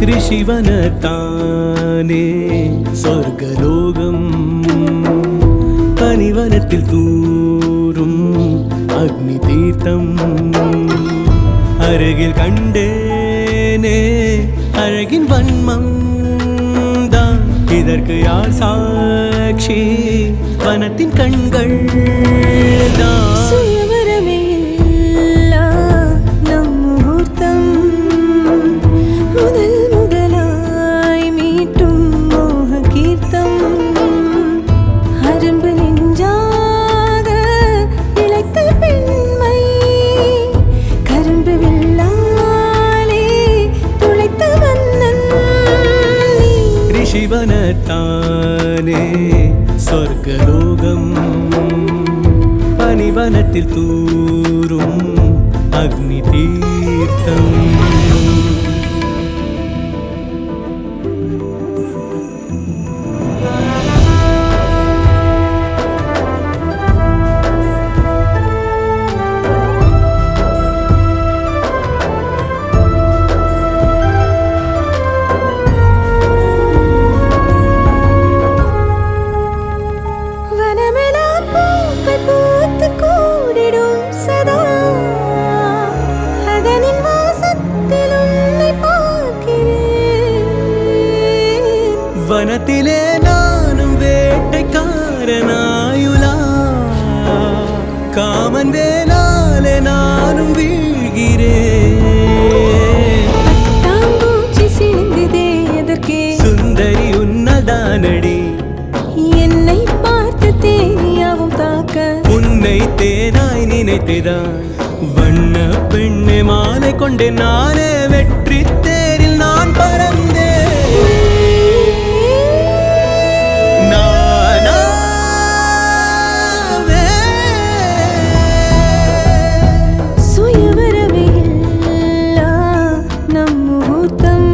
ഋഷിവനത്താനേ സ്വർഗലോകം പനിവനത്തിൽ തൂറും അഗ്നിതീർത്ഥം അരകിൽ കണ്ടേനേ അഴകിൻ വന്മം தான் இதற்கு யார் சாட்சி வனத்தின் கண்கள் தான் சுயவரமே இல்லா நம் முகூர்த்தம் முதல் முதலாய் மீட்டும் மோக கீர்த்தம் அரும்பு நெஞ்சாக இழைத்த பெண்மை கரும்பு வில்லாலே துளைத்த மன்னன் நீ ഋഷിവനത്താനേ സ്വർഗലോകം പനിവനത്തിൽ തൂറും അഗ്നിതീർത്ഥം வனமெல்லாம் பூக்கள் பூத்து கூடிடும் சதா அதனின் வாசத்தில் உன்னை பார்க்கிறேன் വനത്തിലെ നാനും വേട്ടക്കാരനായുലാ കാമൻ വേലാലെ നാനും വീഴ്கிறேன் தாம்பூச்சி சிந்துதே எதற்கே സുന്ദരി ഉന്നതാനടി என்னை பார்த்து தேனியாவும் தாக்க உன்னை தேனாய் நினைத்ததான் வண்ண பெண்ணை மாலை கொண்டு நானே வெற்றி தேரில் நான் பறந்தேன் நானாவே. சுயவரமே இல்லா நம் முகூர்த்தம்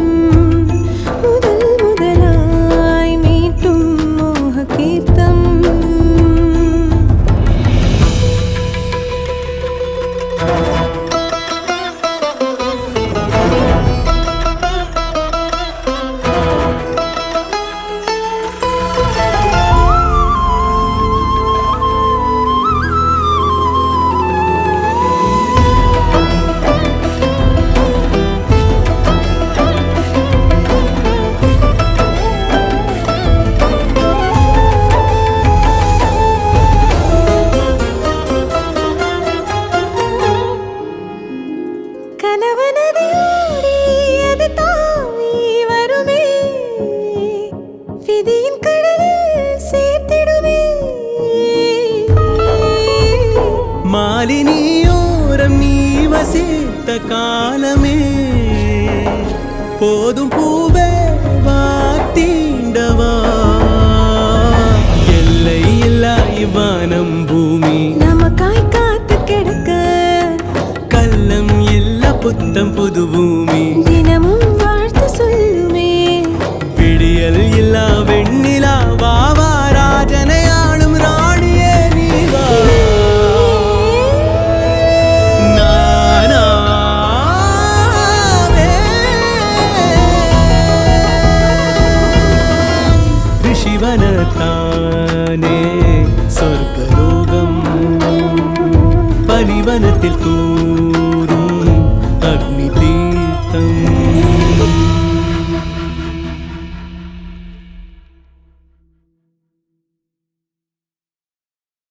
முதல் முதலாய் மீட்டும் மோக கீர்த்தம் கனவனதியோடி அது தாவி வருமே விதியின் கடலில் சேர்த்திடுமே மாலினியோரம் நீ வசித்த காலமே போதும் பூவே வாத்தீண்டவா எல்லை இல்லா இவ்வானம் பூமி நமக்காய் காத்து கிடக்க கள்ளம் இல்ல புத்தம் புது பூமி தினமும் வாழ்த்து சொல்லுமே விடியல் இல்லா வெண்ணிலா வாவா ராஜனை ஆளும் ராணியே நீவா நானாவே. ഋഷിവനത്താനേ സ്വർഗലോകം പരിവനത്തിൽ തൂ